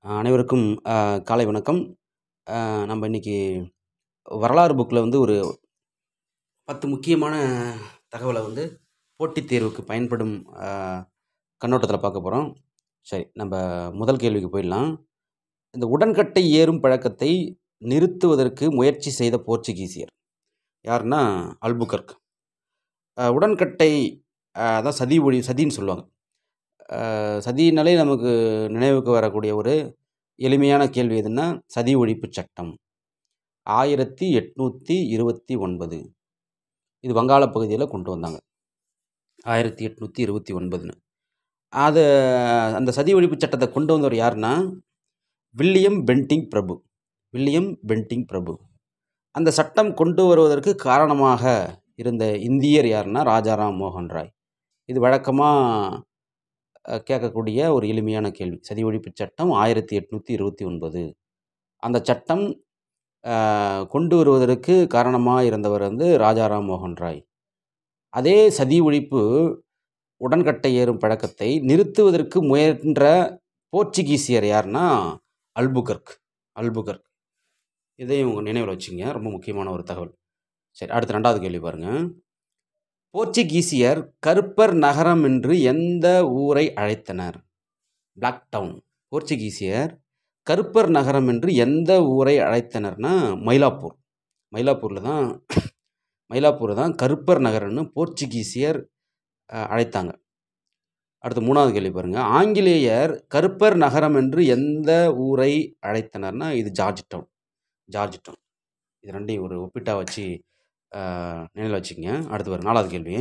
அனைவருக்கும் அ, காலை வணக்கம் அ, நம்ம இன்னைக்கு வரலாறு புக்கில் வந்து ஒரு பத்து முக்கியமான தகவலை வந்து போட்டித் தேர்வுக்கு பயன்படும் கண்ணோட்டத்தில் பார்க்க போகிறோம் சரி நம்ம முதல் கேள்விக்கு போயிடலாம் இந்த உடன்கட்டை ஏறும் பழக்கத்தை நிறுத்துவதற்கு முயற்சி செய்த போர்ச்சுகீசியர் யாருன்னா அல்புகர்க் அ, உடன்கட்டை அ, அதான் சதி ஒழி சதின்னு சொல்லுவாங்க அஹ் சதினாலே நமக்கு நினைவுக்கு வரக்கூடிய ஒரு எளிமையான கேள்வி எதுன்னா சதி ஒழிப்பு சட்டம் ஆயிரத்தி எட்நூற்றி இருபத்தி ஒன்பது இது வங்காள பகுதியில் கொண்டு வந்தாங்க ஆயிரத்தி எட்நூற்றி இருபத்தி ஒன்பதுன்னு அது அந்த சதி ஒழிப்பு சட்டத்தை கொண்டு வந்தவர் யாருன்னா வில்லியம் பென்டிங் பிரபு வில்லியம் பென்டிங் பிரபு அந்த சட்டம் கொண்டு வருவதற்கு காரணமாக இருந்த இந்தியர் யாருன்னா ராஜாராம் மோகன் ராய் இது வழக்கமாக அஹ் கேட்கக்கூடிய ஒரு எளிமையான கேள்வி சதி ஒழிப்பு சட்டம் ஆயிரத்தி எட்நூற்றி இருபத்தி ஒன்பது அந்த சட்டம் அஹ், கொண்டு வருவதற்கு காரணமாக இருந்தவர் வந்து ராஜாராம் மோகன் ராய் அதே சதி ஒழிப்பு உடன்கட்டை ஏறும் பழக்கத்தை நிறுத்துவதற்கு முயன்ற போர்ச்சுகீசியர் யாருன்னா அல்புகர்க் அல்புகர்க் இதையும் உங்கள் நினைவில் வச்சுங்க ரொம்ப முக்கியமான ஒரு தகவல் சரி அடுத்து ரெண்டாவது கேள்வி பாருங்கள் போர்ச்சுகீசியர் கருப்பர் நகரம் என்று எந்த ஊரை அழைத்தனர் பிளாக் டவுன் போர்ச்சுகீசியர் கருப்பர் நகரம் என்று எந்த ஊரை அழைத்தனர்னா மயிலாப்பூர் மயிலாப்பூரில் தான் மயிலாப்பூர் தான் கருப்பர் நகரம்னு போர்ச்சுகீசியர் அஹ், அழைத்தாங்க அடுத்து மூணாவது கேள்வி பாருங்கள் ஆங்கிலேயர் கருப்பர் நகரம் என்று எந்த ஊரை அழைத்தனர்னா இது ஜார்ஜ் டவுன் ஜார்ஜ் டவுன் இது ரெண்டையும் ஒரு ஒப்பிட்டா வச்சு அஹ், நினைவில் வச்சுக்கங்க அடுத்து வரும் நாலாவது கேள்வி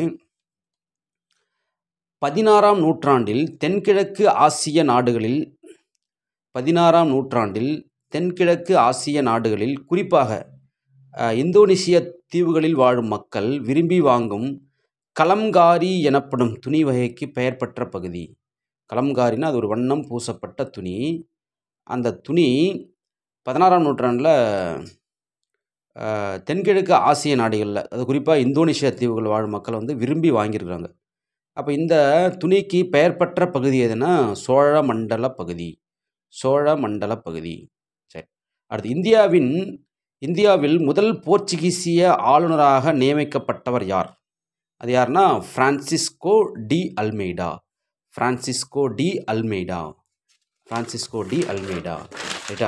பதினாறாம் நூற்றாண்டில் தென்கிழக்கு ஆசிய நாடுகளில் பதினாறாம் நூற்றாண்டில் தென்கிழக்கு ஆசிய நாடுகளில் குறிப்பாக அஹ், இந்தோனேசிய தீவுகளில் வாழும் மக்கள் விரும்பி வாங்கும் கலம்காரி எனப்படும் துணி வகைக்கு பெயர் பெற்ற பகுதி கலம்காரின்னா அது ஒரு வண்ணம் பூசப்பட்ட துணி அந்த துணி பதினாறாம் நூற்றாண்டில் தென்கிழக்கு ஆசிய நாடுகளில் அது குறிப்பாக இந்தோனேசியா தீவுகள் வாழும் மக்கள் வந்து விரும்பி வாங்கியிருக்கிறாங்க அப்போ இந்த துணிக்கு பெயர் பெற்ற பகுதி எதுனா சோழ மண்டல பகுதி சோழ மண்டல பகுதி சரி அடுத்து இந்தியாவின் இந்தியாவில் முதல் போர்ச்சுகீசிய ஆளுநராக நியமிக்கப்பட்டவர் யார் அது யாருன்னா Francisco de Almeida Francisco de Almeida Francisco de Almeida ரைட்டா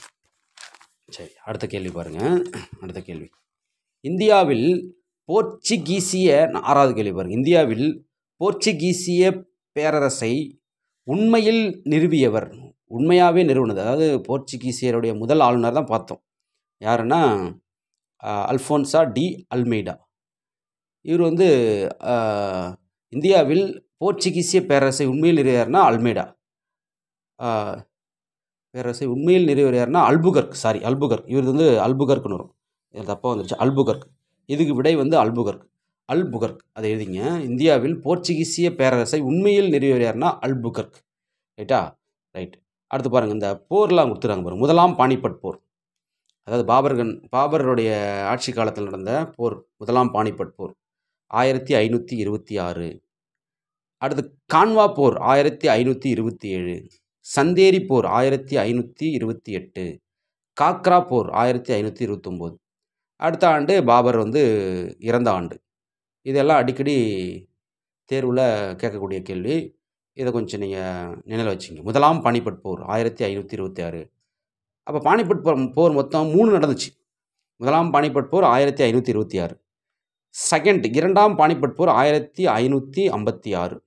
சரி அடுத்த கேள்வி பாருங்க அடுத்த கேள்வி இந்தியாவில் போர்ச்சுகீசிய ஆறாவது கேள்வி பாருங்க இந்தியாவில் போர்ச்சுகீசிய பேரரசை உண்மையில் நிறுவியவர் உண்மையாகவே நிறுவனது அதாவது போர்ச்சுகீசியருடைய முதல் ஆளுநர் தான் பார்த்தோம் யாருன்னா அஹ், அல்ஃபோன்சா டி அல்மெய்டா இவர் வந்து அஹ், இந்தியாவில் போர்ச்சுகீசிய பேரரசை உண்மையில் நிறுவியார்னா அல்மெய்டா அஹ், பேரரசை உண்மையில் நிறுவியவர் யாருன்னா அல்புகர்க் சாரி அல்புகர்க் இவர் வந்து அல்புகர்க்னு வரும் இது தப்பாக வந்துருச்சு அல்புகர்க் இதுக்கு விடை வந்து அல்புகர்க் அல்புகர்க் அதை எழுதிங்க இந்தியாவில் போர்ச்சுகீசிய பேரரசை உண்மையில் நிறுவியவர் யாருன்னா அல்புகர்க் ரைட்டா ரைட் அடுத்து பாருங்கள் இந்த போர்லாம் கொடுத்துறாங்க பாருங்க முதலாம் பானிபட் போர் அதாவது பாபர்கன் பாபருடைய ஆட்சி காலத்தில் நடந்த போர் முதலாம் பானிபட் போர் ஆயிரத்தி ஐநூற்றி இருபத்தி ஆறு அடுத்து கான்வா போர் ஆயிரத்தி ஐநூற்றி இருபத்தி ஏழு சந்தேரி போர் ஆயிரத்தி ஐநூற்றி இருபத்தி எட்டு காக்ரா போர் ஆயிரத்தி ஐநூற்றி இருபத்தொம்போது அடுத்த ஆண்டு பாபர் வந்து இறந்த ஆண்டு இதெல்லாம் அடிக்கடி தேர்வில் கேட்கக்கூடிய கேள்வி இதை கொஞ்சம் நீங்கள் நினைவில் வச்சுங்க முதலாம் பானிபட் போர் ஆயிரத்தி ஐநூற்றி இருபத்தி ஆறு அப்போ பானிபட் போர் போர் மொத்தம் மூணு நடந்துச்சு முதலாம் பானிபட் போர் ஆயிரத்தி ஐநூற்றி இருபத்தி ஆறு செகண்ட் இரண்டாம் பானிபட் போர் ஆயிரத்தி ஐநூற்றி ஐம்பத்தி ஆறு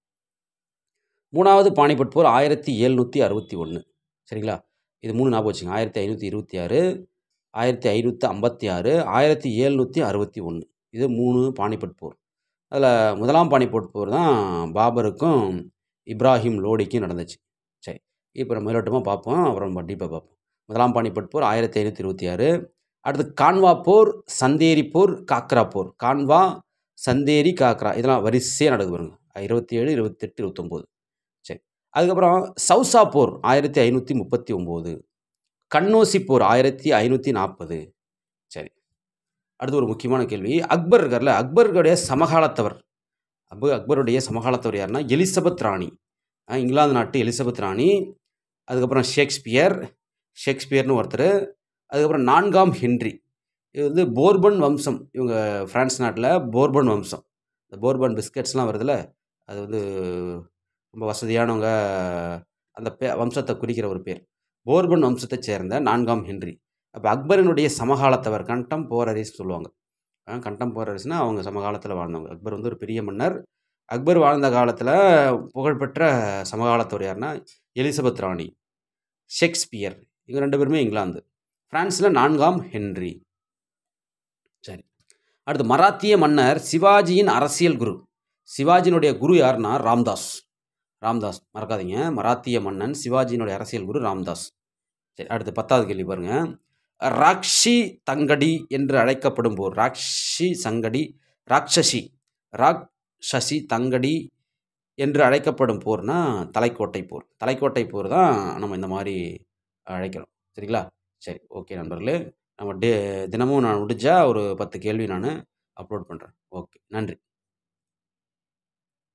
மூணாவது பானிபட் போர் ஆயிரத்தி எழுநூற்றி அறுபத்தி ஒன்று சரிங்களா இது மூணு ஞாபகம் வச்சுங்க ஆயிரத்தி ஐநூற்றி இருபத்தி ஆறு ஆயிரத்தி ஐநூற்றி ஐம்பத்தி ஆறு ஆயிரத்தி எழுநூற்றி அறுபத்தி ஒன்று இது மூணு பானிபட் போர் அதில் முதலாம் பானிபட் போர் தான் பாபருக்கும் இப்ராஹிம் லோடிக்கும் நடந்துச்சு சரி இப்போ நம்ம மேலோட்டமாக பார்ப்போம் அப்புறம் நம்ம டீப்பாக பார்ப்போம் முதலாம் பானிபட் போர் ஆயிரத்தி ஐநூற்றி இருபத்தி ஆறு அடுத்து கான்வா போர் சந்தேரி போர் காக்ரா போர் கான்வா சந்தேரி காக்ரா இதெல்லாம் வரிசையாக நடக்குது பாருங்க இருபத்தி ஏழு இருபத்தெட்டு இருபத்தொம்போது சரி அதுக்கப்புறம் சவுசா போர் ஆயிரத்தி ஐநூற்றி முப்பத்தி ஒம்பது கண்ணோசி போர் ஆயிரத்தி ஐநூற்றி நாற்பது சரி அடுத்து ஒரு முக்கியமான கேள்வி அக்பர் இருக்கார்ல அக்பருடைய சமகாலத்தவர் அக்பர் அக்பருடைய சமகாலத்தவர் யாருன்னா எலிசபெத் ராணி அஹ் இங்கிலாந்து நாட்டு எலிசபெத் ராணி அதுக்கப்புறம் ஷேக்ஸ்பியர் ஷேக்ஸ்பியர்னு ஒருத்தர் அதுக்கப்புறம் நான்காம் ஹென்றி இது வந்து போர்பன் வம்சம் இவங்க ஃப்ரான்ஸ் நாட்டில் போர்பன் வம்சம் இந்த போர்பன் பிஸ்கட்ஸ்லாம் வருதுல்ல அது வந்து ரொம்ப வசதியானவங்க அந்த பே வம்சத்தை குறிக்கிற ஒரு பேர் போர்பன் வம்சத்தை சேர்ந்த நான்காம் ஹென்றி அப்போ அக்பரினுடைய சமகாலத்தவர் கண்டம் போரரிஸ் சொல்லுவாங்க கண்டம் போரரிஸ்னால் அவங்க சமகாலத்தில் வாழ்ந்தவங்க அக்பர் வந்து ஒரு பெரிய மன்னர் அக்பர் வாழ்ந்த காலத்தில் புகழ்பெற்ற சமகாலத்தவர் யாருன்னா எலிசபெத் ராணி ஷேக்ஸ்பியர் இவங்க ரெண்டு பேருமே இங்கிலாந்து ஃப்ரான்ஸில் நான்காம் ஹென்றி சரி அடுத்து மராத்திய மன்னர் சிவாஜியின் அரசியல் குரு சிவாஜியினுடைய குரு யாருன்னா ராம்தாஸ் ராம்தாஸ் மறக்காதீங்க மராத்திய மன்னன் சிவாஜியினுடைய அரசியல் குரு ராம்தாஸ் சரி அடுத்து பத்தாவது கேள்வி பாருங்க ராக்ஷி தங்கடி என்று அழைக்கப்படும் போர் ராக்ஷி சங்கடி ராட்சசி ராக்ஷசி தங்கடி என்று அழைக்கப்படும் போர்னா தலைக்கோட்டை போர் தலைக்கோட்டை போர் தான் நம்ம இந்த மாதிரி அழைக்கிறோம் சரிங்களா சரி ஓகே நண்பர்களே நம்ம டே தினமும் நான் முடிஞ்சால் ஒரு பத்து கேள்வி நான் அப்லோட் பண்ணுறேன் ஓகே நன்றி